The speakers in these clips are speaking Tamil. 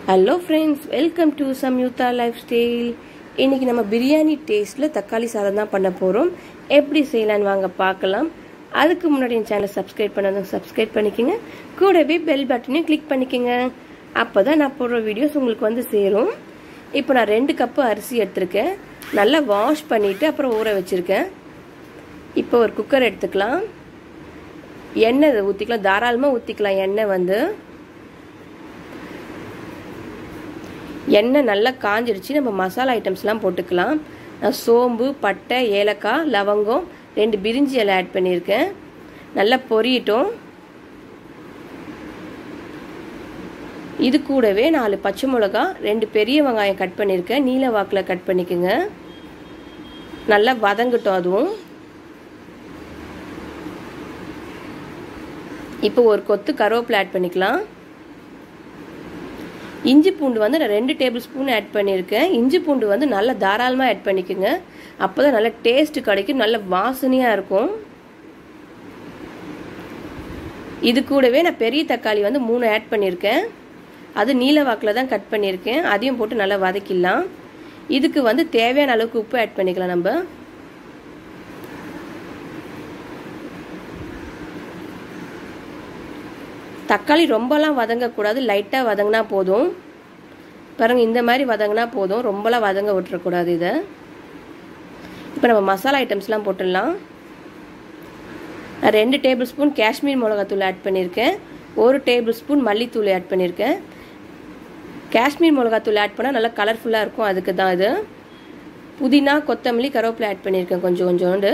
hello friends welcome to Samyuktha lifestyle இன்னைக்கு நம்ம பிரியாணி டேஸ்ட்டில் தக்காளி சாதம் தான் பண்ண போகிறோம் எப்படி செய்யலான்னு வாங்க பார்க்கலாம் அதுக்கு முன்னாடி என் சேனலை சப்ஸ்கிரைப் பண்ணாதவங்க சப்ஸ்கிரைப் பண்ணிக்கோங்க கூடவே பெல் பட்டனையும் கிளிக் பண்ணிக்கோங்க அப்போ தான் நான் போடுற வீடியோஸ் உங்களுக்கு வந்து சேரும் இப்போ நான் ரெண்டு கப்பு அரிசி எடுத்திருக்கேன் நல்லா வாஷ் பண்ணிவிட்டு அப்புறம் ஊற வச்சுருக்கேன் இப்போ ஒரு குக்கர் எடுத்துக்கலாம் எண்ணெய் ஊற்றிக்கலாம் தாராளமாக ஊற்றிக்கலாம் எண்ணெய் வந்து எண்ணெய் நல்லா காஞ்சிடுச்சு நம்ம மசாலா ஐட்டம்ஸ்லாம் போட்டுக்கலாம் நான் சோம்பு பட்டை ஏலக்காய் லவங்கம் ரெண்டு பிரிஞ்சி இலை ஆட் பண்ணியிருக்கேன் நல்லா பொரியட்டும் இது கூடவே நாலு பச்சை மிளகா ரெண்டு பெரிய வெங்காயம் கட் பண்ணியிருக்கேன் நீல வாக்கில் கட் பண்ணிக்கோங்க நல்லா வதங்கட்டும் அதுவும் இப்போ ஒரு கொத்து கருவேப்பிலை ஆட் பண்ணிக்கலாம் இஞ்சி பூண்டு வந்து நான் ரெண்டு டேபிள் ஸ்பூன் ஆட் பண்ணியிருக்கேன் இஞ்சி பூண்டு வந்து நல்லா தாராளமாக ஆட் பண்ணிக்கோங்க அப்போ தான் நல்ல டேஸ்ட் கிடைக்கும் நல்ல வாசனையாக இருக்கும் இது கூடவே நான் பெரிய தக்காளி வந்து மூணு ஆட் பண்ணியிருக்கேன் அது நீல வாக்கில் தான் கட் பண்ணியிருக்கேன் அதையும் போட்டு நல்லா வதக்கிடலாம் இதுக்கு வந்து தேவையான அளவுக்கு உப்பு ஆட் பண்ணிக்கலாம் நம்ம தக்காளி ரொம்பலாம் வதங்கக்கூடாது லைட்டாக வதங்கினா போதும் பாருங்கள் இந்த மாதிரி வதங்கினா போதும் ரொம்பலாம் வதங்க விட்டுறக்கூடாது இதை இப்போ நம்ம மசாலா ஐட்டம்ஸ்லாம் போட்டுடலாம் நான் ரெண்டு டேபிள் ஸ்பூன் காஷ்மீர் மிளகாத்தூள் ஆட் பண்ணியிருக்கேன் ஒரு டேபிள் ஸ்பூன் மல்லித்தூள் ஆட் பண்ணியிருக்கேன் காஷ்மீர் மிளகாத்தூள் ஆட் பண்ணால் நல்லா கலர்ஃபுல்லாக இருக்கும் அதுக்கு தான் இது புதினா கொத்தமல்லி கருவேப்பிலை ஆட் பண்ணியிருக்கேன் கொஞ்சம் கொஞ்சோண்டு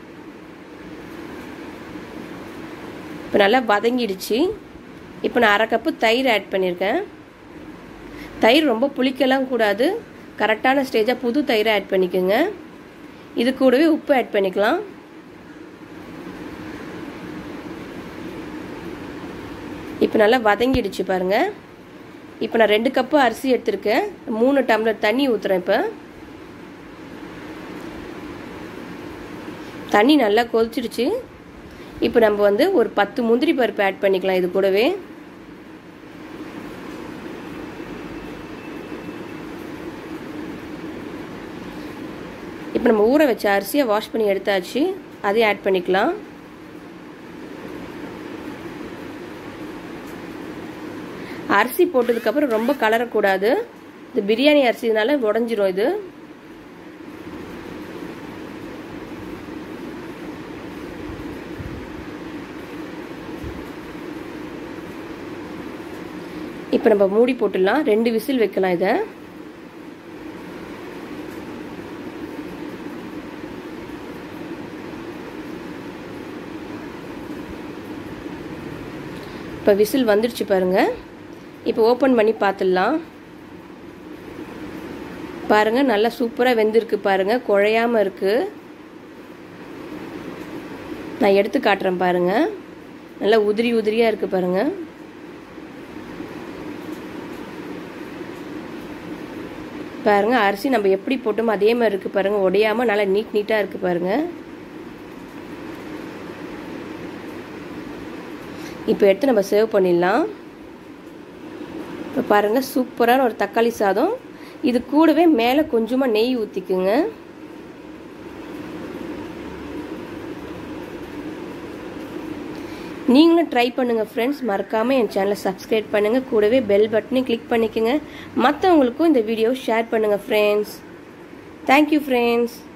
இப்போ நல்லா வதங்கிடுச்சு இப்போ நான் அரை கப்பு தயிர் ஆட் பண்ணியிருக்கேன் தயிர் ரொம்ப புளிக்கலாம் கூடாது கரெக்டான ஸ்டேஜாக புது தயிரை ஆட் பண்ணிக்கோங்க இது கூடவே உப்பு ஆட் பண்ணிக்கலாம் இப்போ நல்லா வதங்கிடுச்சு பாருங்கள் இப்போ நான் ரெண்டு கப்பு அரிசி எடுத்திருக்கேன் மூணு டம்ளர் தண்ணி ஊற்றுறேன் இப்போ தண்ணி நல்லா கொதிச்சிடுச்சு இப்போ நம்ம வந்து ஒரு பத்து முந்திரி பருப்பு ஆட் பண்ணிக்கலாம் இது கூடவே இப்போ நம்ம ஊற வச்ச அரிசியை வாஷ் பண்ணி எடுத்தாச்சு அதையும் ஆட் பண்ணிக்கலாம் அரிசி போட்டதுக்கப்புறம் ரொம்ப கலரக்கூடாது இது பிரியாணி அரிசினால உடஞ்சிரும் இது இப்போ நம்ம மூடி போட்டுடலாம் ரெண்டு விசில் வைக்கலாம் இதை இப்போ விசில் வந்துடுச்சு பாருங்க இப்போ ஓப்பன் பண்ணி பார்த்துடலாம் பாருங்க நல்லா சூப்பராக வெந்திருக்கு பாருங்க குழையாம இருக்கு நான் எடுத்து காட்டுறேன் பாருங்க நல்லா உதிரி உதிரியா இருக்கு பாருங்க பாருங்க அரிசி நம்ம எப்படி போட்டோமோ அதே மாதிரி இருக்கு பாருங்க உடையாம நல்லா நீட் நீட்டா இருக்கு பாருங்க இப்போ எடுத்து நம்ம சேவ் பண்ணிடலாம் இப்போ பாருங்கள் சூப்பரான ஒரு தக்காளி சாதம் இது கூடவே மேலே கொஞ்சமாக நெய் ஊற்றிக்குங்க நீங்களும் ட்ரை பண்ணுங்கள் ஃப்ரெண்ட்ஸ் மறக்காமல் என் சேனலை சப்ஸ்கிரைப் பண்ணுங்கள் கூடவே பெல் பட்டனையும் கிளிக் பண்ணிக்கோங்க மற்றவங்களுக்கும் இந்த வீடியோவை ஷேர் பண்ணுங்கள் ஃப்ரெண்ட்ஸ் தேங்க்யூ ஃப்ரெண்ட்ஸ்